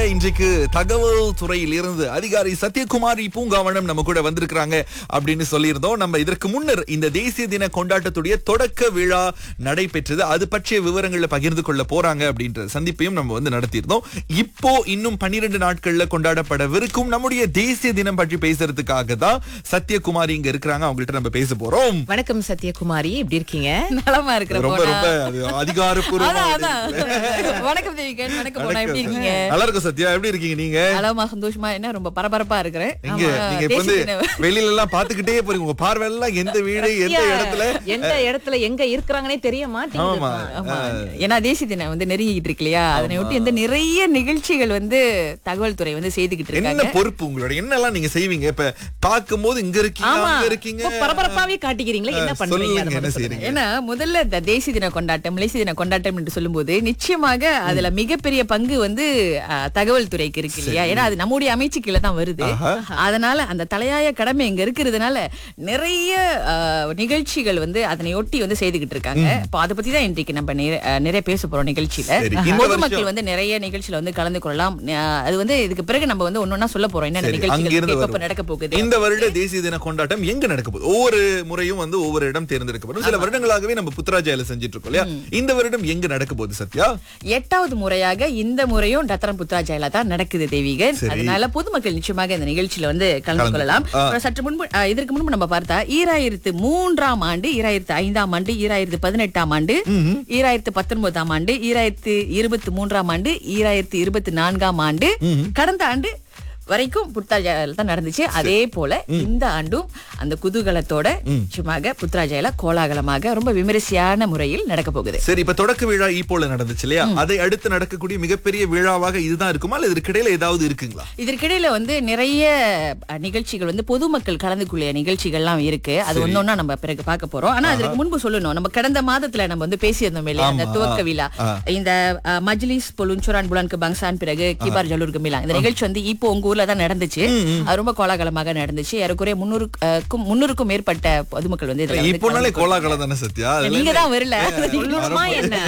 இன்றைக்கு தகவல் துறையில் இருந்து அதிகாரி சத்யகுமாரி பூங்காவனம் நம்ம கூட வந்திருக்கிறாங்க அப்படின்னு சொல்லியிருந்தோம் நம்ம இதற்கு முன்னர் இந்த தேசிய தின கொண்டாட்டத்துடைய தொடக்க விழா நடைபெற்றது அது பற்றிய விவரங்களை பகிர்ந்து கொள்ள போறாங்க அப்படின்ற சந்திப்பையும் நம்ம வந்து நடத்தியிருந்தோம் இப்போ இன்னும் பன்னிரண்டு நாட்கள்ல கொண்டாடப்படவிருக்கும் நம்முடைய தேசிய தினம் பற்றி பேசுறதுக்காக தான் சத்யகுமாரி இங்க இருக்கிறாங்க அவங்கள்ட்ட நம்ம பேச போறோம் வணக்கம் சத்யகுமாரி எப்படி இருக்கீங்க நலமா இருக்கிற ரொம்ப போனா ரொம்ப அது அதிகாரப்பூர்வமா அதான், அதான். வணக்கம் தேவிகன் வணக்கம் போனா எப்படி இருக்கீங்க நல்லா இருக்கும் சத்யா எப்படி இருக்கீங்க நீங்க நலமா சந்தோஷமா என்ன ரொம்ப பரபரப்பா இருக்கிறேன் நீங்க ஆமா, நீங்க இப்ப வந்து தேசிய தின- வெளியில எல்லாம் பாத்துக்கிட்டே போறீங்க உங்க பார்வை எல்லாம் எந்த வீடு எந்த இடத்துல எந்த இடத்துல எங்க இருக்கிறாங்கன்னே தெரிய மாட்டேங்குது ஆமா ஆமா. ஏன்னா தேசிய தினம் வந்து நெருங்கிட்டு இருக்கு இல்லையா அதனை ஒட்டி வந்து நிறைய நிகழ்ச்சிகள் வந்து தகவல் துறை வந்து செய்துகிட்டு என்ன இருக்காங்க பொறுப்பு உங்களோட என்னெல்லாம் நீங்க செய்வீங்க இப்ப பாக்கும்போது இங்க இருக்கீங்க ஆமா அங்க இருக்கீங்க இப்ப பரபரப்பாவே காட்டிக்கிறீங்களே என்ன அஹ், பண்ணுவீங்க சொல்லுங்க, அதை என்ன மட்டும் சொல்லுங்க. செய்றீங்க? ஏன்னா முதல்ல இந்த தேசிய தின கொண்டாட்டம் மலேசிய தின கொண்டாட்டம் என்று சொல்லும்போது நிச்சயமாக அதுல மிகப்பெரிய பங்கு வந்து அஹ், தகவல் துறைக்கு இருக்கு இல்லையா ஏன்னா அது நம்முடைய அமைச்சு கீழே தான் வருது அதனால அந்த தலையாய கடமை இங்க இருக்கிறதுனால நிறைய அஹ், நிகழ்ச்சிகள் வந்து அதனை ஒட்டி வந்து செய்துகிட்டு இருக்காங்க இப்போ அதை பத்தி தான் இன்றைக்கு நம்ம நிறைய- அஹ், நிறைய பேச போறோம் நிகழ்ச்சியில சரி, இந்த பொதுமக்கள் வருஷம் வந்து நிறைய நிகழ்ச்சியில வந்து கலந்து கொள்ளலாம் அஹ், அது வந்து இதுக்கு பிறகு நம்ம வந்து ஒன்னொன்னா சொல்ல போறோம் என்னென்ன சரி, நிகழ்ச்சிகள் அங்கிருந்து இருக்கு, எப்ப வருவோம். நடக்க போகுது இந்த வருட தேசிய தின கொண்டாட்டம் எங்க நடக்க போகுது ஒவ்வொரு முறையும் வந்து ஒவ்வொரு இடம் தேர்ந்தெடுக்கப்படும் சில வருடங்களாகவே நம்ம புத்ராஜாயில செஞ்சுட்டு இருக்கோம் இல்லையா இந்த வருடம் எங்க நடக்க போகுது சத்யா எட்டாவது முறையாக இந்த முறையும் டத்தரம் புத்ராஜாயில தான் நடக்குது தெய்வீகன் சரி. அதனால பொதுமக்கள் நிச்சயமாக இந்த நிகழ்ச்சியில வந்து கலந்து கலந்து- கொள்ளலாம் ஆ. அப்புறம் சற்று முன்பு ஆ, இதற்கு முன்பு நம்ம பார்த்தா ஈராயிரத்து மூன்றாம் ஆண்டு ஈராயிரத்து ஐந்தாம் ஆண்டு ஈராயிரத்து பதினெட்டாம் ஆண்டு ஈராயிரத்து பத்தொன்பதாம் ஆண்டு ஈராயிரத்து இருபத்தி மூன்றாம் ஆண்டு ஈராயிரத்து இருபத்தி நான்காம் ஆண்டு கடந்த ஆண்டு வரைக்கும் புத்தாஜாயில தான் நடந்துச்சு அதே போல இந்த ஆண்டும் அந்த குதூகலத்தோட நிச்சயமாக புத்ராஜாயில கோலாகலமாக ரொம்ப விமரிசையான முறையில் நடக்க போகுது சரி இப்ப தொடக்க விழா ஈப்போல நடந்துச்சு இல்லையா அதை அடுத்து நடக்கக்கூடிய மிகப்பெரிய விழாவாக இதுதான் இருக்குமா இல்ல இதற்கிடையில ஏதாவது இருக்குங்களா இதற்கிடையில வந்து நிறைய அஹ், நிகழ்ச்சிகள் வந்து பொதுமக்கள் கலந்து கொள்ளிய நிகழ்ச்சிகள்லாம் இருக்கு அது ஒன்னொன்னா நம்ம பிறகு பார்க்க போறோம் ஆனா அதுக்கு முன்பு சொல்லணும் நம்ம கடந்த மாதத்துல நம்ம வந்து பேசியிருந்தோம் இல்லையா அந்த ஆமா. துவக்க விழா இந்த அஹ், மஜ்லிஸ் பொலுஞ்சுரான் புலான்கு பங்சான் பிறகு கிபார் ஜலூர் மிலா இந்த நிகழ்ச்சி வந்து இப்போ உங்க ஊர்ல தான் நடந்துச்சு அது ரொம்ப கோலாகலமாக நடந்துச்சு ஏறக்குறைய முன்னூறுக்கும் முன்னூறுக்கும் மேற்பட்ட பொதுமக்கள் வந்து இதுல வந்து இப்போனாலே கோலாகலம் தானே சத்யா அதுல நீங்க தான் வரல சொல்லணுமா என்ன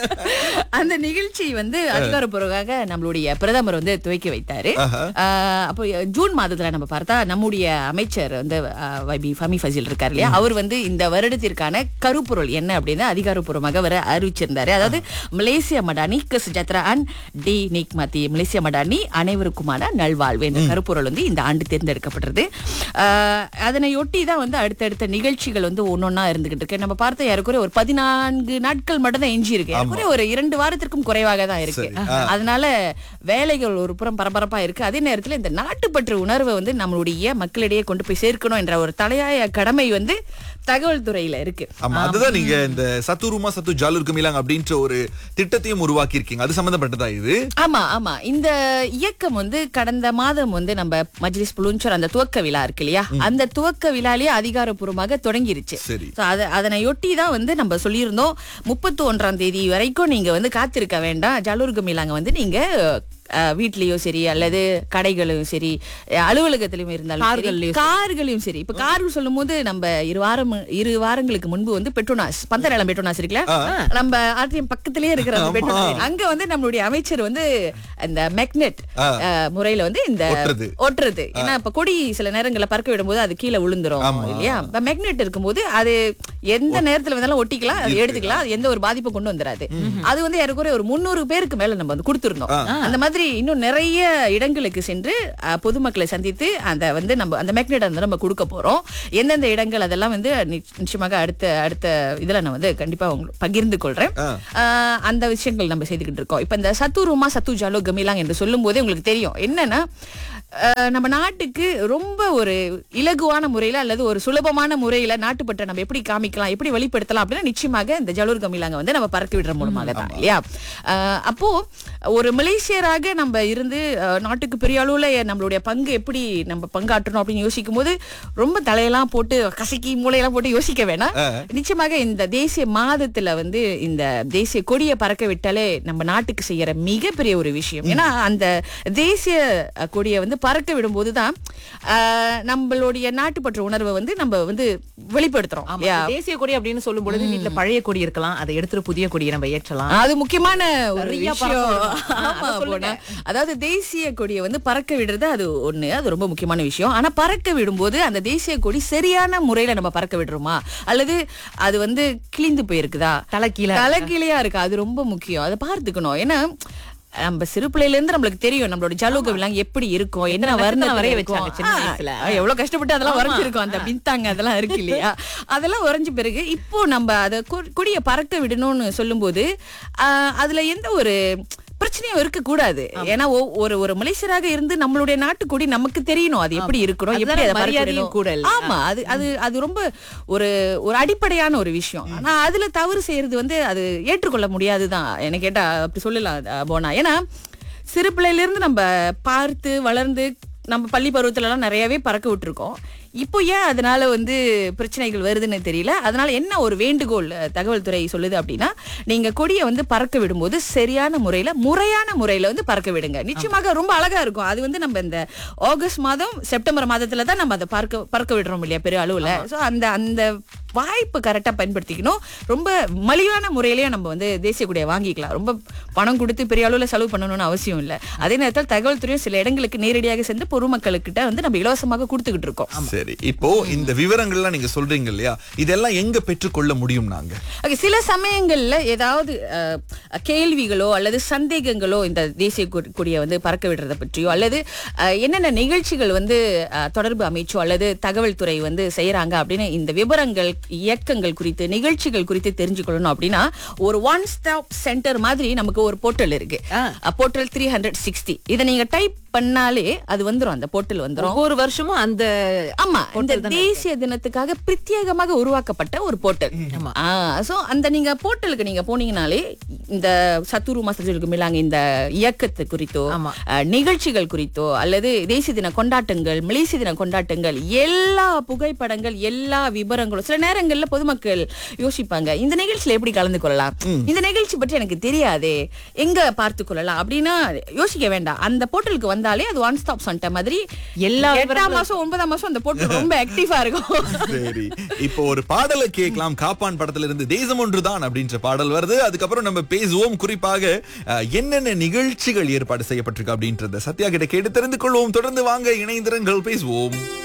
அந்த நிகழ்ச்சி வந்து அதிகாரப்பூர்வமாக நம்மளுடைய பிரதமர் வந்து துவக்கி வைத்தாரு ஆஹ் அப்போ ஜூன் மாதத்துல நம்ம பார்த்தா நம்முடைய அமைச்சர் வந்து ஆஹ், வைபி ஃபமி ஃபசில் இருக்கார் இல்லையா அவர் வந்து இந்த வருடத்திற்கான கருப்பொருள் என்ன அப்படின்னு அதிகாரப்பூர்வமாக வர அறிவிச்சிருந்தாரு அதாவது மலேசிய மடானி கஸ் ஜத்ரா அண்ட் டி நிக்மதி மலேசிய மடானி அனைவருக்குமான நல்வாழ்வு என்ற கருப்பொருள் வந்து இந்த ஆண்டு தேர்ந்தெடுக்கப்பட்டது ஆஹ், அதனையொட்டி தான் வந்து அடுத்தடுத்த நிகழ்ச்சிகள் வந்து ஒன்னொன்னா இருந்துகிட்டு இருக்கு நம்ம பார்த்த யாருக்குரிய ஒரு பதினான்கு நாட்கள் மட்டும் தான் எஞ்சி இருக்கு ஏறக்குறைய ஒரு இரண்டு வாரத்திற்கும் குறைவாக தான் இருக்கு அதனால வேலைகள் ஒரு புறம் பரபரப்பா இருக்கு அதே நேரத்துல இந்த நாட்டுப்பற்று உணர்வை வந்து நம்மளுடைய மக்களிடையே கொண்டு போய் சேர்க்கணும் என்ற ஒரு தலையாய கடமை வந்து தகவல் துறையில இருக்கு ஆமா அதுதான் நீங்க இந்த சத்துருமா சத்து ஜாலூர் கமிலாங் அப்படின்ற ஒரு திட்டத்தையும் உருவாக்கி இருக்கீங்க அது சம்பந்தப்பட்டதா இது ஆமா ஆமா இந்த இயக்கம் வந்து கடந்த மாதம் வந்து நம்ம மஜ்லிஸ் புலுஞ்சர் அந்த துவக்க விழா இருக்கு இல்லையா அந்த துவக்க விழாலேயே அதிகாரப்பூர்வமாக தொடங்கிருச்சு சரி So, அத அதனையொட்டி தான் வந்து நம்ம சொல்லியிருந்தோம் முப்பத்தி ஒன்றாம் தேதி வரைக்கும் நீங்க வந்து காத்திருக்க வேண்டாம் ஜலூர் கமிலாங்க வந்து நீங்க அஹ், வீட்லயோ சரி அல்லது கடைகளும் சரி அஹ், அலுவலகத்திலயும் இருந்தாலும் சரி, கார்கள்லயும் கார்களையும் சரி இப்ப கார் சொல்லும் போது நம்ம இரு வாரம் இரு வாரங்களுக்கு முன்பு வந்து பெட்ரோனாஸ் பந்தரேலம் பெட்ரோனாஸ் இருக்குல்ல நம்ம ஆர்டிஎம் பக்கத்திலேயே இருக்கிற அந்த பெட்ரோனாஸ் அங்க வந்து நம்மளுடைய அமைச்சர் வந்து அந்த மேக்னெட் முறையில வந்து இந்த ஒட்டுறது. ஒட்டுறது ஏன்னா இப்ப கொடி சில நேரங்கள்ல பறக்க விடும்போது அது கீழே விழுந்துரும் இல்லையா இப்ப மேக்னெட் இருக்கும்போது அது எந்த நேரத்துல வேணாலும் ஒட்டிக்கலாம் அது எடுத்துக்கலாம் அது எந்த ஒரு பாதிப்பும் கொண்டு வந்துராது அது வந்து ஏறக்குறைய ஒரு முந்நூறு பேருக்கு மேல நம்ம வந்து கொடுத்திருந்தோம் அந்த மாதிரி இன்னும் நிறைய இடங்களுக்கு சென்று அஹ், பொதுமக்களை சந்தித்து அந்த வந்து நம்ம அந்த மேக்னெட் வந்து நம்ம கொடுக்க போறோம் எந்தெந்த இடங்கள் அதெல்லாம் வந்து நிச்ச- நிச்சயமாக அடுத்த அடுத்த இதுல நான் வந்து கண்டிப்பா உங்களுக்கு பகிர்ந்து கொள்றேன் அஹ், அந்த விஷயங்கள் நம்ம செய்துக்கிட்டு இருக்கோம் இப்ப இந்த சத்து ரூமா சத்து ஜாலோ கமிலாங் என்று சொல்லும் போதே உங்களுக்கு தெரியும் என்னன்னா அஹ், நம்ம நாட்டுக்கு ரொம்ப ஒரு இலகுவான முறையில அல்லது ஒரு சுலபமான முறையில நாட்டுப்பற்றை நம்ம எப்படி காமிக்கலாம் எப்படி வெளிப்படுத்தலாம் அப்படின்னா நிச்சயமாக இந்த ஜலூர் கமிலாங்க வந்து நம்ம பறக்க விடுற மூலமாக தான் இல்லையா அஹ், அப்போ ஒரு மலேசியராக நம்ம இருந்து அஹ், நாட்டுக்கு பெரிய அளவுல நம்மளுடைய பங்கு எப்படி நம்ம பங்காற்றணும் அப்படின்னு யோசிக்கும் போது ரொம்ப தலையெல்லாம் போட்டு கசக்கி மூளையெல்லாம் போட்டு யோசிக்க வேணாம் நிச்சயமாக இந்த தேசிய மாதத்துல வந்து இந்த தேசிய கொடியை பறக்க விட்டாலே நம்ம நாட்டுக்கு செய்யற மிகப்பெரிய ஒரு விஷயம் ஏன்னா அந்த தேசிய அஹ், கொடியை வந்து பறக்க விடும்போது தான் அஹ், நம்மளுடைய நாட்டுப்பற்ற உணர்வை வந்து நம்ம வந்து வெளிப்படுத்துறோம் ஆமா, இல்லையா தேசிய கொடி அப்படின்னு சொல்லும் பொழுது வீட்டுல பழைய கொடி இருக்கலாம் அதை எடுத்துட்டு புதிய கொடியை நம்ம ஏற்றலாம் அது முக்கியமான ஒரு நிறைய விஷயம் பறக்க விடணும். ஆ, ஆமா அதை சொல்லுங்க. போனா அதாவது தேசிய கொடியை வந்து பறக்க விடுறது அது ஒண்ணு அது ரொம்ப முக்கியமான விஷயம் ஆனா பறக்க விடும்போது அந்த தேசிய கொடி சரியான முறையில நம்ம பறக்க விடுறோமா அல்லது அது வந்து கிழிந்து போயிருக்குதா தலைகீழா தலைகீழையா இருக்கு அது ரொம்ப முக்கியம் அதை பார்த்துக்கணும் ஏன்னா நம்ம சிறு பிள்ளையில இருந்து நம்மளுக்கு தெரியும் நம்மளோட ஜலோக விலாங் எப்படி இருக்கும் என்ன நட்சத்திரம் வர்ணம் வரைய வரைய வச்சாங்க சின்ன வயசுல. எவ்வளவு கஷ்டப்பட்டு அதெல்லாம் வரைஞ்சிருக்கும் அந்த பின்தாங்க அதெல்லாம் இருக்கு இல்லையா அதெல்லாம் வரைஞ்ச பிறகு இப்போ நம்ம அதை கொடியை பறக்க விடணும்னு சொல்லும்போது ஆஹ், அதுல எந்த ஒரு பிரச்சனையும் இருக்க கூடாது ஏன்னா ஒ- ஒரு ஒரு மலேசியராக இருந்து நம்மளுடைய நாட்டு கொடி நமக்கு தெரியணும் அது எப்படி இருக்கணும் எப்படி அதுதானே அதை பறக்க மரியாதையும் விடணும். கூட இல்ல. ஆமா அது அது அது ரொம்ப ஒரு ஒரு அடிப்படையான ஒரு விஷயம் ஆனா அதுல தவறு செய்யறது வந்து அது ஏற்றுக்கொள்ள முடியாதுதான் என்ன கேட்டா அப்படி சொல்லலாம் அஹ், போனா ஏன்னா சிறு பிள்ளையில இருந்து நம்ம பார்த்து வளர்ந்து நம்ம பள்ளி பருவத்துல எல்லாம் நிறையவே பறக்க விட்டுருக்கோம் இப்போ ஏன் அதனால வந்து பிரச்சனைகள் வருதுன்னு தெரியல அதனால என்ன ஒரு வேண்டுகோள் அஹ், தகவல் துறை சொல்லுது அப்படின்னா நீங்க கொடியை வந்து பறக்க விடும்போது சரியான முறையில முறையான முறையில வந்து பறக்க விடுங்க நிச்சயமாக ரொம்ப அழகா இருக்கும் அது வந்து நம்ம இந்த ஆகஸ்ட் மாதம் செப்டம்பர் மாதத்துல தான் நம்ம அதை பார்க்க பறக்க விடுறோம் இல்லையா பெரிய அளவுல சோ அந்த அந்த வாய்ப்பு கரெக்டா பயன்படுத்திக்கணும் ரொம்ப மலிவான முறையிலேயே நம்ம வந்து தேசிய கொடியை வாங்கிக்கலாம் ரொம்ப பணம் கொடுத்து பெரிய அளவுல செலவு பண்ணணும்னு அவசியம் இல்லை அதே நேரத்தில் தகவல் துறையும் சில இடங்களுக்கு நேரடியாக சென்று பொதுமக்களுக்கிட்ட வந்து நம்ம இலவசமாக கொடுத்துக்கிட்டு இருக்கோம் சரி இப்போ இந்த விவரங்கள்லாம் நீங்க சொல்றீங்க இல்லையா இதெல்லாம் எங்க பெற்றுக்கொள்ள முடியும் நாங்க Okay, சில சமயங்கள்ல ஏதாவது அஹ், கேள்விகளோ அல்லது சந்தேகங்களோ இந்த தேசிய கொ- கொடியை வந்து பறக்க விடுறத பற்றியோ அல்லது அஹ், என்னென்ன நிகழ்ச்சிகள் வந்து அஹ், தொடர்பு அமைச்சோ அல்லது தகவல் துறை வந்து செய்யறாங்க அப்படின்னு இந்த விவரங்கள் இயக்கங்கள் குறித்து நிகழ்ச்சிகள் குறித்து தெரிஞ்சுக்கொள்ளணும் அப்படின்னா ஒரு ஒன் ஸ்டாப் சென்டர் மாதிரி நமக்கு ஒரு போர்ட்டல் இருக்கு ஆ. போர்ட்டல் த்ரீ ஹண்ட்ரட் சிக்ஸ்டி இதை நீங்க டைப் பண்ணாலே அது வந்துரும் அந்த போர்ட்டல் வந்துரும் ஒவ்வொரு வருஷமும் அந்த ஆமா இந்த தேசிய தினத்துக்காக பிரத்யேகமாக உருவாக்கப்பட்ட ஒரு போர்ட்டல் சோ அந்த நீங்க போர்ட்டலுக்கு நீங்க போனீங்கனாலே இந்த சத்துரு மாசத்துக்கு மிலாங்க இந்த இயக்கத்து குறித்தோ ஆமா. அஹ், நிகழ்ச்சிகள் குறித்தோ அல்லது தேசிய தின கொண்டாட்டங்கள் மலேசிய தின கொண்டாட்டங்கள் எல்லா புகைப்படங்கள் எல்லா விவரங்களும் சில நேரங்கள்ல பொதுமக்கள் யோசிப்பாங்க இந்த நிகழ்ச்சியில எப்படி கலந்து கொள்ளலாம் இந்த நிகழ்ச்சி பற்றி எனக்கு தெரியாதே எங்க பார்த்து கொள்ளலாம் அப்படின்னா யோசிக்க வேண்டாம் அந்த போர்ட்டலுக்கு வந்தாலே அது ஒன் ஸ்டாப் சென்டர் மாதிரி எல்லா எட்டாம் மாசம் ஒன்பதாம் மாசம் அந்த போர்ட்டல் ரொம்ப ஆக்டிவா இருக்கும் சரி இப்போ ஒரு பாடலை கேட்கலாம் காப்பான் படத்துல இருந்து தேசம் ஒன்றுதான் அப்படின்ற பாடல் வருது அதுக்கப்புறம் நம்ம பேசுவோம் குறிப்பாக அஹ், என்னென்ன நிகழ்ச்சிகள் ஏற்பாடு செய்யப்பட்டிருக்கு அப்படின்றத சத்யா கிட்ட கேட்டு தெரிந்து கொள்வோம் தொடர்ந்து வாங்க இணைந்திரங்கள் பேசுவோம்